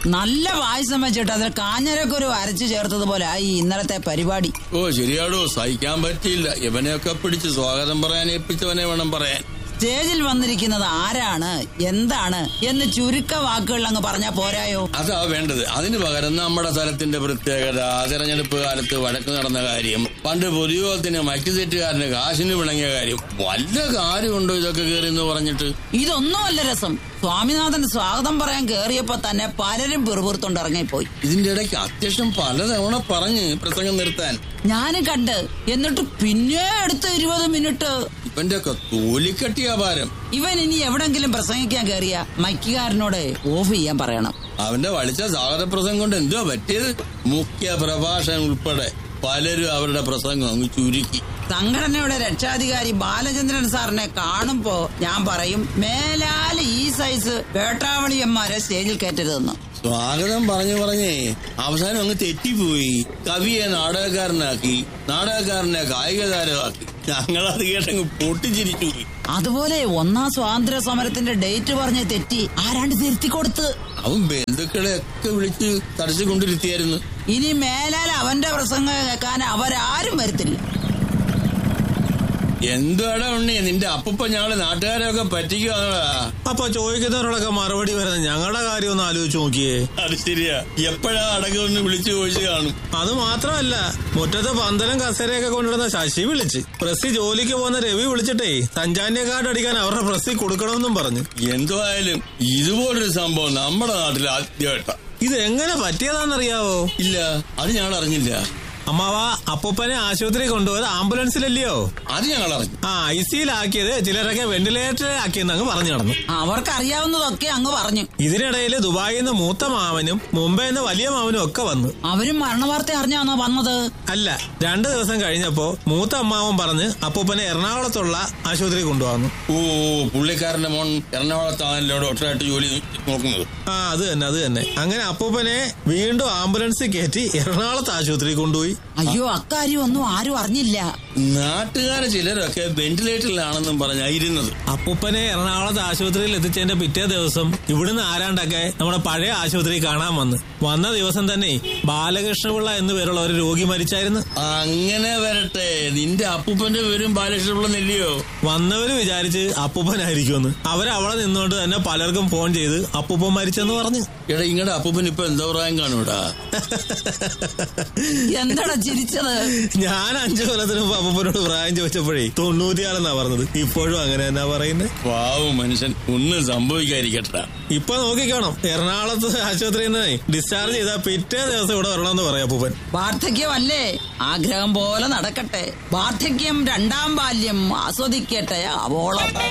നല്ല പായസം വെച്ചിട്ട് അതിൽ കാഞ്ഞരക്കൊരു അരച്ചു ചേർത്തതുപോലെ ആയി ഇന്നലത്തെ പരിപാടി ഓ ശരിയാടോ സഹിക്കാൻ പറ്റിയില്ല ഇവനെയൊക്കെ പിടിച്ച് സ്വാഗതം പറയാൻ ഏൽപ്പിച്ചവനെ വേണം പറയാൻ സ്റ്റേജിൽ വന്നിരിക്കുന്നത് ആരാണ് എന്താണ് എന്ന് ചുരുക്ക വാക്കുകൾ അങ്ങ് പറഞ്ഞാ പോരായോ അതാ വേണ്ടത് അതിന് പകരം നമ്മുടെ സ്ഥലത്തിന്റെ പ്രത്യേകത തെരഞ്ഞെടുപ്പ് കാലത്ത് വഴക്ക് നടന്ന കാര്യം പണ്ട് പൊതുയോഗത്തിന് മറ്റു തെറ്റുകാരന് കാശിന് വിളങ്ങിയ കാര്യം വല്ല കാര്യമുണ്ടോ ഇതൊക്കെ കയറി എന്ന് പറഞ്ഞിട്ട് ഇതൊന്നുമല്ല രസം സ്വാമിനാഥൻ സ്വാഗതം പറയാൻ കേറിയപ്പോ തന്നെ പലരും പിറുപിറുത്തോണ്ട് ഇറങ്ങിപ്പോയി ഇതിന്റെ ഇടയ്ക്ക് അത്യാവശ്യം പലതവണ പറഞ്ഞ് പ്രസംഗം നിർത്താൻ ഞാനും കണ്ട് എന്നിട്ട് പിന്നെ അടുത്ത ഇരുപത് മിനിറ്റ് ഇവന്റെ ഒക്കെ തോലിക്കട്ടിയ ഭാരം ഇവൻ ഇനി എവിടെങ്കിലും പ്രസംഗിക്കാൻ കയറിയ മൈക്കുകാരനോട് ഓഫ് ചെയ്യാൻ പറയണം അവന്റെ വളിച്ച സ്വാഗത പ്രസംഗം കൊണ്ട് എന്തോ പറ്റിയത് മുഖ്യ പ്രഭാഷകൻ ഉൾപ്പെടെ പലരും അവരുടെ പ്രസംഗം അങ്ങ് ചുരുക്കി സംഘടനയുടെ രക്ഷാധികാരി ബാലചന്ദ്രൻ സാറിനെ കാണുമ്പോ ഞാൻ പറയും മേലാൽ ഈ സൈസ് വേട്ടാവളിയന്മാരെ സ്റ്റേജിൽ കയറ്റരുതെന്ന് സ്വാഗതം പറഞ്ഞു പറഞ്ഞേ അവസാനം അങ്ങ് തെറ്റിപ്പോയി കവിയെ നാടകക്കാരനാക്കി നാടകക്കാരനെ കായിക താരമാക്കി ഞങ്ങളത് കേട്ടങ്ങ് പൊട്ടിച്ചിരിച്ചു പോയി അതുപോലെ ഒന്നാം സ്വാതന്ത്ര്യ സമരത്തിന്റെ ഡേറ്റ് പറഞ്ഞ് തെറ്റി ആരാണ്ട് തിരുത്തി കൊടുത്ത് അവൻ ബന്ധുക്കളെ ഒക്കെ വിളിച്ച് തടച്ചുകൊണ്ടിരുത്തിയായിരുന്നു ഇനി മേലാൽ അവന്റെ പ്രസംഗം കേൾക്കാൻ അവരാരും വരുത്തില്ല എന്തുവാടാ ഉണ്ണി നിന്റെ അപ്പൂപ്പ ഞങ്ങള് നാട്ടുകാരെയൊക്കെ പറ്റിക്കുവാണോടാ അപ്പൊ ചോദിക്കുന്നവരോടൊക്കെ മറുപടി വരുന്ന ഞങ്ങളുടെ കാര്യം ഒന്ന് ആലോചിച്ച് നോക്കിയേ അത് ശരിയാ എപ്പോഴാ അടക്കമൊന്ന് വിളിച്ചു ചോദിച്ചു കാണും അത് മാത്രമല്ല മുറ്റത്ത് പന്തലും കസേരയൊക്കെ കൊണ്ടിടുന്ന ശശി വിളിച്ച് പ്രസ്സി ജോലിക്ക് പോകുന്ന രവി വിളിച്ചിട്ടേ സഞ്ചാന്റെ കാർഡ് അടിക്കാൻ അവരുടെ പ്രസ്സി കൊടുക്കണമെന്നും പറഞ്ഞു എന്തുവായാലും ഇതുപോലൊരു സംഭവം നമ്മുടെ നാട്ടിൽ ആദ്യമായിട്ടാ ഇത് എങ്ങനെ പറ്റിയതാണെന്നറിയാവോ ഇല്ല അത് ഞങ്ങൾ അറിഞ്ഞില്ല അമ്മാവ അപ്പൂപ്പനെ ആശുപത്രി കൊണ്ടുപോയത് ആംബുലൻസിലല്ലയോ അത് ഞങ്ങൾ അറിഞ്ഞു ആ ഐ സിയിലാക്കിയത് ചിലരൊക്കെ വെന്റിലേറ്ററിൽ ആക്കിയെന്ന് അങ്ങ് പറഞ്ഞു നടന്നു അവർക്കറിയാവുന്നതൊക്കെ അങ്ങ് പറഞ്ഞു ഇതിനിടയിൽ ദുബായിൽ നിന്ന് മൂത്ത മാവനും മുംബൈയിൽ നിന്ന് വലിയ മാവനും ഒക്കെ വന്നു അവരും മരണവാർത്ത അറിഞ്ഞാണോ വന്നത് അല്ല രണ്ടു ദിവസം കഴിഞ്ഞപ്പോ മൂത്ത അമ്മാവൻ പറഞ്ഞ് അപ്പൂപ്പനെ എറണാകുളത്തുള്ള ആശുപത്രി കൊണ്ടുവന്നു ഓ പുള്ളിക്കാരന്റെ മോൻ എറണാകുളത്താണല്ലോ ഡോക്ടറായിട്ട് ജോലി നോക്കുന്നത് ആ അത് തന്നെ അത് തന്നെ അങ്ങനെ അപ്പൂപ്പനെ വീണ്ടും ആംബുലൻസിൽ കയറ്റി എറണാകുളത്ത് ആശുപത്രി കൊണ്ടുപോയി അയ്യോ അക്കാര്യം ഒന്നും ആരും അറിഞ്ഞില്ല നാട്ടുകാരെ ചിലരൊക്കെ വെന്റിലേറ്ററിലാണെന്നും പറഞ്ഞാ ഇരുന്നത് അപ്പൂപ്പനെ എറണാകുളത്ത് ആശുപത്രിയിൽ എത്തിച്ചതിന്റെ പിറ്റേ ദിവസം ഇവിടുന്ന് ആരാണ്ടൊക്കെ നമ്മുടെ പഴയ ആശുപത്രി കാണാൻ വന്ന് വന്ന ദിവസം തന്നെ ബാലകൃഷ്ണപിള്ള എന്നു പേരുള്ള ഒരു രോഗി മരിച്ചായിരുന്നു അങ്ങനെ വരട്ടെ നിന്റെ അപ്പൂപ്പന്റെ പേരും ബാലകൃഷ്ണപിള്ള നെല്ലിയോ വന്നവര് വിചാരിച്ച് അപ്പൂപ്പനായിരിക്കുമെന്ന് അവരവിടെ നിന്നുകൊണ്ട് തന്നെ പലർക്കും ഫോൺ ചെയ്ത് അപ്പൂപ്പൻ മരിച്ചെന്ന് പറഞ്ഞു എടാ ഇങ്ങടെ അപ്പൂപ്പൻ ഇപ്പൊ എന്താ പ്രായം കാണൂടാ എന്താടാ ചിരിച്ചത് ഞാൻ അഞ്ചു കൊല്ലത്തിന് മുമ്പ് അപ്പൂപ്പനോട് പ്രായം ചോദിച്ചപ്പോഴേ തൊണ്ണൂറ്റിയാറെന്നാ പറഞ്ഞത് ഇപ്പോഴും അങ്ങനെ എന്നാ പറയുന്നത് പാവം മനുഷ്യൻ ഒന്നും സംഭവിക്കാതിരിക്കട്ടാ ഇപ്പൊ നോക്കിക്കോണം എറണാകുളത്ത് ആശുപത്രിയിൽ നിന്ന് ഡിസ്ചാർജ് ചെയ്താൽ പിറ്റേ ദിവസം ഇവിടെ വരണമെന്ന് പറയാം അപ്പൂപ്പൻ വാർദ്ധക്യമല്ലേ ആഗ്രഹം പോലെ നടക്കട്ടെ വാർദ്ധക്യം രണ്ടാം ബാല്യം ആസ്വദിക്കട്ടെ അവോളം